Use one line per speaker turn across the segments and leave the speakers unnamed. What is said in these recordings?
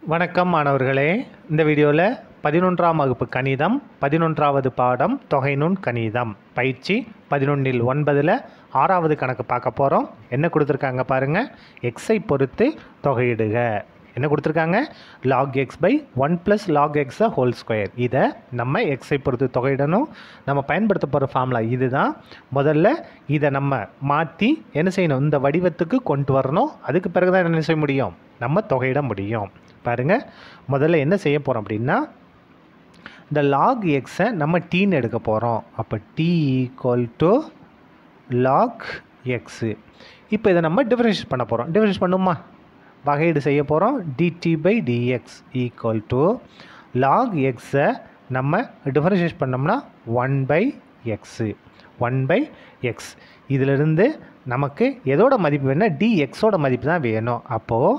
வணக்கம் மாணவர்களே இந்த வீடியோவில் பதினொன்றாம் வகுப்பு கணிதம் பதினொன்றாவது பாடம் தொகைநுண் கணிதம் பயிற்சி பதினொன்றில் ஒன்பதில் ஆறாவது கணக்கு பார்க்க போகிறோம் என்ன கொடுத்துருக்காங்க பாருங்கள் எக்ஸை பொறுத்து தொகையிடுக என்ன கொடுத்துருக்காங்க log x by one plus log எக்ஸை ஹோல் ஸ்கொயர் இதை நம்ம எக்ஸை பொறுத்து தொகையிடணும் நம்ம பயன்படுத்த போகிற ஃபார்முலா இதுதான் முதல்ல இதை நம்ம மாற்றி என்ன செய்யணும் இந்த வடிவத்துக்கு கொண்டு வரணும் அதுக்கு பிறகு தான் என்ன செய்ய முடியும் நம்ம தொகையிட முடியும் பாருங்கள் முதல்ல என்ன செய்ய போகிறோம் அப்படின்னா இந்த லாக் எக்ஸை நம்ம டீன்னு எடுக்க போகிறோம் அப்போ t equal to log x இப்போ இதை நம்ம டிஃபரன்ஷியேட் பண்ண போகிறோம் டிஃபரன்ஷியேட் பண்ணுமா வகையீடு செய்ய போகிறோம் dt by dx equal to log எக்ஸை நம்ம டிஃபரன்ஷியேட் பண்ணோம்னா one by x one by x இதிலிருந்து நமக்கு எதோட மதிப்பு வேணும்னா டிஎக்ஸோட மதிப்பு தான் வேணும் அப்போது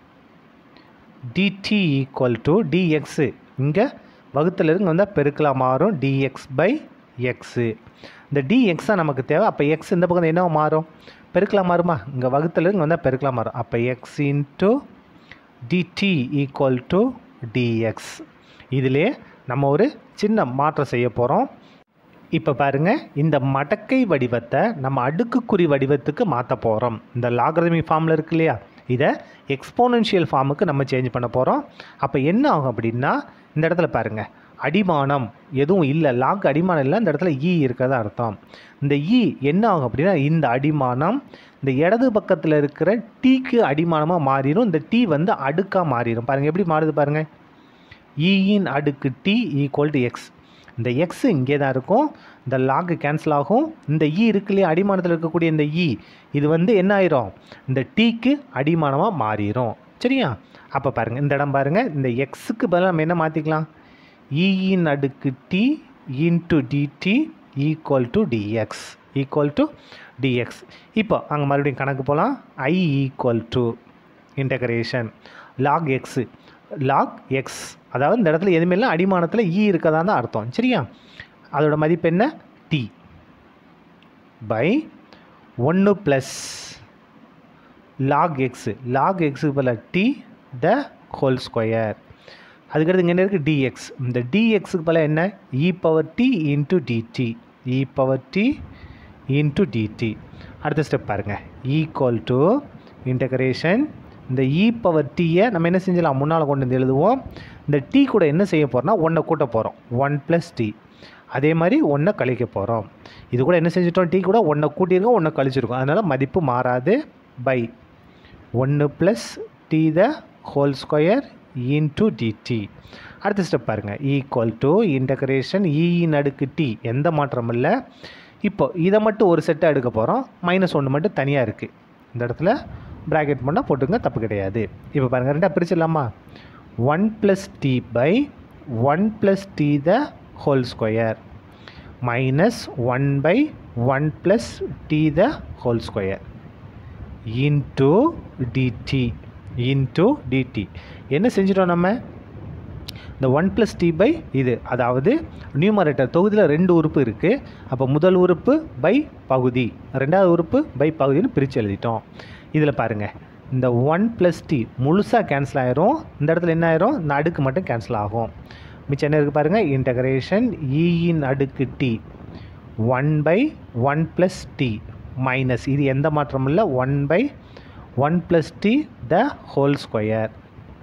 dt ஈக்குவல் டு டிஎக்ஸு இங்கே வகுத்தில் இருந்து வந்தால் பெருக்கலாக மாறும் டிஎக்ஸ் பை எக்ஸு இந்த dx தான் நமக்கு தேவை அப்போ எக்ஸ் இந்த பக்கம் என்ன மாறும் பெருக்கலாம் மாறுமா இங்கே வகுத்தில் இருந்து வந்தால் பெருக்கலாம் மாறும் அப்போ x into dt equal to dx இதிலே நம்ம ஒரு சின்ன மாற்றம் செய்ய போகிறோம் இப்போ பாருங்கள் இந்த மடக்கை வடிவத்தை நம்ம அடுக்குக்குறி வடிவத்துக்கு மாற்ற போகிறோம் இந்த லாகரமி ஃபார்மில் இருக்கு இல்லையா இதை எக்ஸ்போனன்ஷியல் ஃபார்முக்கு நம்ம சேஞ்ச் பண்ண போகிறோம் அப்போ என்ன ஆகும் அப்படின்னா இந்த இடத்துல பாருங்கள் அடிமானம் எதுவும் இல்லை லாக் அடிமானம் இல்லை இந்த இடத்துல ஈ இருக்கிறதா அர்த்தம் இந்த ஈ என்ன ஆகும் அப்படின்னா இந்த அடிமானம் இந்த இடது பக்கத்தில் இருக்கிற டீக்கு அடிமானமாக மாறிடும் இந்த டீ வந்து அடுக்காக மாறிடும் பாருங்கள் எப்படி மாறுது பாருங்கள் ஈயின் அடுக்கு டி ஈக்குவல் டு எக்ஸ் இந்த எக்ஸ் இங்கே தான் இருக்கும் இந்த லாக் கேன்சல் ஆகும் இந்த இ இருக்கு இல்லையா அடிமானத்தில் இருக்கக்கூடிய இந்த இ இது வந்து என்ன ஆயிரும் இந்த டீக்கு அடிமானமாக மாறிடும் சரியா அப்போ பாருங்கள் இந்த இடம் பாருங்கள் இந்த எக்ஸுக்கு பதிலாக நம்ம என்ன மாற்றிக்கலாம் இயின் அடுக்கு t into dt equal to dx equal to dx இப்போ அங்கே மறுபடியும் கணக்கு போகலாம் I equal to integration log x log x அதாவது இந்த இடத்துல எதுவுமே இல்லை அடிமானத்தில் ஈ இருக்கதான் தான் அர்த்தம் சரியா அதோட மதிப்பு என்ன டி பை ஒன்று ப்ளஸ் லாக் எக்ஸு லாக் எக்ஸுக்கு பதில் டி த ஹோல் ஸ்கொயர் அதுக்கடுத்து இங்கே என்ன இருக்குது டிஎக்ஸ் இந்த டிஎக்ஸுக்கு பதில் என்ன e power t into dt e power t into dt அடுத்த ஸ்டெப் பாருங்கள் ஈக்குவல் டு இன்டகிரேஷன் இந்த இ பவர் டீயை நம்ம என்ன செஞ்சலாம் முன்னால் கொண்டு வந்து எழுதுவோம் இந்த டீ கூட என்ன செய்ய போகிறோம்னா ஒன்றை கூட்ட போகிறோம் ஒன் ப்ளஸ் டி அதே மாதிரி ஒன்றை கழிக்க போகிறோம் இது கூட என்ன செஞ்சிட்டோம் டீ கூட ஒன்றை கூட்டியிருக்கோம் ஒன்றை கழிச்சிருக்கோம் அதனால் மதிப்பு மாறாது பை ஒன்று plus t the whole square into dt அடுத்த ஸ்டெப் பாருங்கள் ஈக்குவல் டு இன்டகிரேஷன் இயின் அடுக்கு டி எந்த மாற்றமும் இல்லை இப்போ இதை மட்டும் ஒரு செட்டை எடுக்க போகிறோம் மைனஸ் ஒன்று மட்டும் தனியாக இருக்குது இந்த இடத்துல ப்ராக்கெட் பண்ணால் போட்டுங்க தப்பு கிடையாது இப்போ பாருங்கள் ரெண்டாக பிரிச்சிடலாமா one plus t by one plus t the whole square minus one by one plus t the whole square into dt into dt என்ன செஞ்சிட்டோம் நம்ம இந்த ஒன் ப்ளஸ் டி பை இது அதாவது நியூமரேட்டர் தொகுதியில் ரெண்டு உறுப்பு இருக்குது அப்போ முதல் உறுப்பு பை பகுதி ரெண்டாவது உறுப்பு பை பகுதின்னு பிரித்து எழுதிட்டோம் இதில் பாருங்கள் இந்த ஒன் ப்ளஸ் டி முழுசாக கேன்சல் ஆயிரும் இந்த இடத்துல என்ன ஆயிரும் இந்த அடுக்கு மட்டும் கேன்சல் ஆகும் மிச்சம் என்ன இருக்குது பாருங்கள் இன்டகிரேஷன் இயின் அடுக்கு t one by one plus t minus இது எந்த மாற்றமும் இல்லை one by one plus t the whole square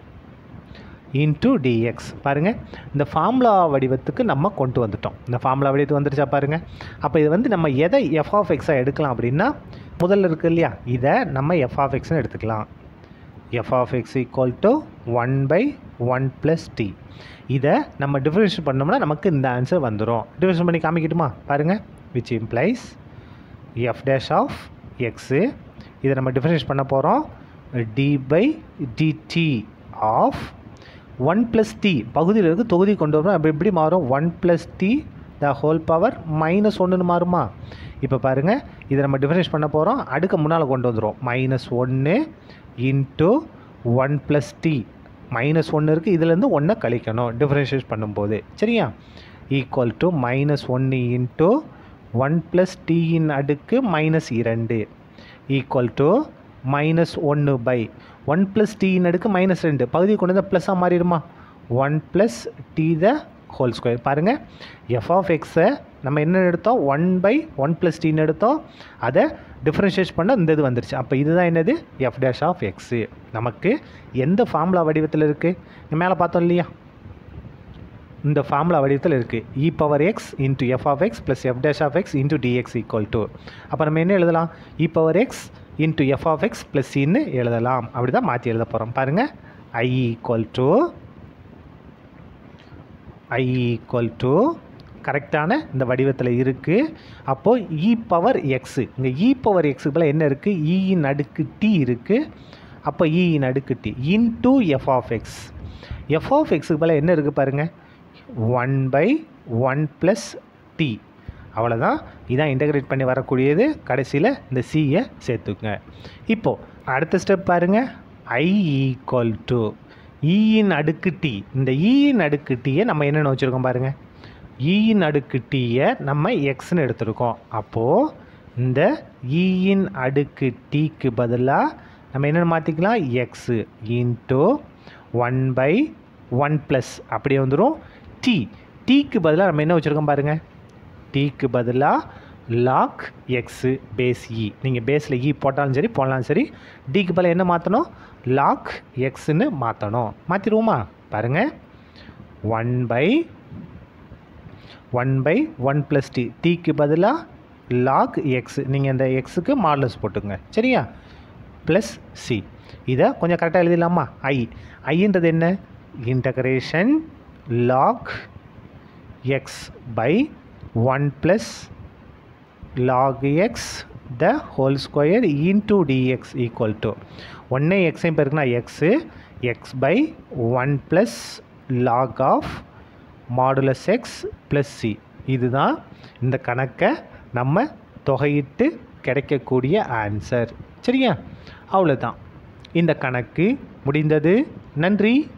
into dx பாருங்கள் இந்த ஃபார்முலா வடிவத்துக்கு நம்ம கொண்டு வந்துட்டோம் இந்த ஃபார்முலா வடிவத்துக்கு வந்துருச்சா பாருங்கள் அப்போ இது வந்து நம்ம எதை எஃப் ஆஃப் எக்ஸாக எடுக்கலாம் அப்படின்னா முதல்ல இருக்குது இல்லையா இதை நம்ம எஃப் ஆஃப் எக்ஸ்னு எடுத்துக்கலாம் f of x equal to one by one plus t இதை நம்ம டிஃபரன்ஷியேட் பண்ணோம்னா நமக்கு இந்த ஆன்சர் வந்துடும் டிஃபரன்ஷியேட் பண்ணி காமிக்கட்டுமா பாருங்கள் which implies f dash of x இதை நம்ம டிஃபரன்ஷியேட் பண்ண போகிறோம் d by dt of one plus t பகுதியில் இருக்குது தொகுதி கொண்டு வரோம் அப்போ எப்படி மாறும் one plus t the whole power minus ஒன்றுன்னு மாறுமா இப்போ பாருங்கள் இதை நம்ம டிஃபரன்ஸ் பண்ண போகிறோம் அடுக்க முன்னால் கொண்டு வந்துடும் மைனஸ் ஒன்று into one plus t minus ஒன்று இருக்குது இதுலேருந்து ஒன்றை கழிக்கணும் டிஃபரன்ஷியேட் பண்ணும்போது சரியா ஈக்குவல் டு மைனஸ் ஒன்று இன்ட்டு ஒன் ப்ளஸ் டியின் அடுக்கு மைனஸ் இரண்டு ஈக்குவல் டு மைனஸ் ஒன்று பை ஒன் ப்ளஸ் டீன்னு அடுக்கு மைனஸ் ரெண்டு பகுதி கொண்டு வந்தால் ப்ளஸ்ஸாக மாறிடுமா one plus t the whole square பாருங்கள் எஃப் ஆஃப் எக்ஸை நம்ம என்ன எடுத்தோம் ஒன் பை ஒன் ப்ளஸ் டீன்னு எடுத்தோம் அதை டிஃப்ரென்ஷியேட் பண்ண இந்த இது வந்துருச்சு அப்போ இதுதான் என்னது எஃப் டேஷ் ஆஃப் எக்ஸு நமக்கு எந்த ஃபார்முலா வடிவத்தில் இருக்குது மேலே பார்த்தோம் இல்லையா இந்த ஃபார்முலா வடிவத்தில் இருக்குது e power x into f of x plus f dash of x into dx equal to அப்போ நம்ம என்ன எழுதலாம் e power x into f of x plus சின்னு எழுதலாம் அப்படி தான் மாற்றி எழுத போகிறோம் பாருங்கள் I equal to I equal to கரெக்டான இந்த வடிவத்தில் இருக்குது அப்போது இ பவர் எக்ஸு இங்கே இ பவர் எக்ஸுக்கு பதிலாக என்ன இருக்குது இயின் அடுக்கு டி இருக்குது அப்போ இயின் அடுக்கு t into f of x f of எக்ஸுக்கு பதிலாக என்ன இருக்குது பாருங்கள் one by one plus t அவ்வளோதான் இதான் இன்டகிரேட் பண்ணி வரக்கூடியது கடைசியில் இந்த சியை சேர்த்துக்குங்க இப்போது அடுத்த ஸ்டெப் பாருங்கள் ஐ ஈக்குவல் டு ஈயின் அடுக்கு டி இந்த ஈயின் அடுக்கு டீயை நம்ம என்னென்னு வச்சுருக்கோம் பாருங்கள் ஈயின் அடுக்கு டீயை நம்ம எக்ஸ்னு எடுத்திருக்கோம் அப்போது இந்த ஈயின் அடுக்கு டீக்கு பதிலாக நம்ம என்னென்னு மாற்றிக்கலாம் x into one by one plus அப்படியே வந்துடும் டி டீக்கு பதிலாக நம்ம என்ன வச்சுருக்கோம் பாருங்கள் டீக்கு பதிலாக லாக் எக்ஸு பேஸ் இ நீங்கள் பேஸில் இ போட்டாலும் சரி போடலாம் சரி டிக்கு பதிலாக என்ன மாற்றணும் லாக் எக்ஸுன்னு மாற்றணும் மாற்றிடுவோமா பாருங்கள் one by one by one plus t டிக்கு பதிலாக லாக் எக்ஸ் நீங்கள் இந்த எக்ஸுக்கு மாடலஸ் போட்டுங்க சரியா ப்ளஸ் சி இதை கொஞ்சம் கரெக்டாக எழுதிடலாமா ஐ ஐன்றது என்ன integration log x by one plus log x the whole square into dx equal to ஒன்னே எக்ஸையும் பெருக்குனா x x by one plus log of modulus x plus c இதுதான் இந்த கணக்கை நம்ம தொகையிட்டு கிடைக்கக்கூடிய ஆன்சர் சரியா அவ்வளோதான் இந்த கணக்கு முடிந்தது நன்றி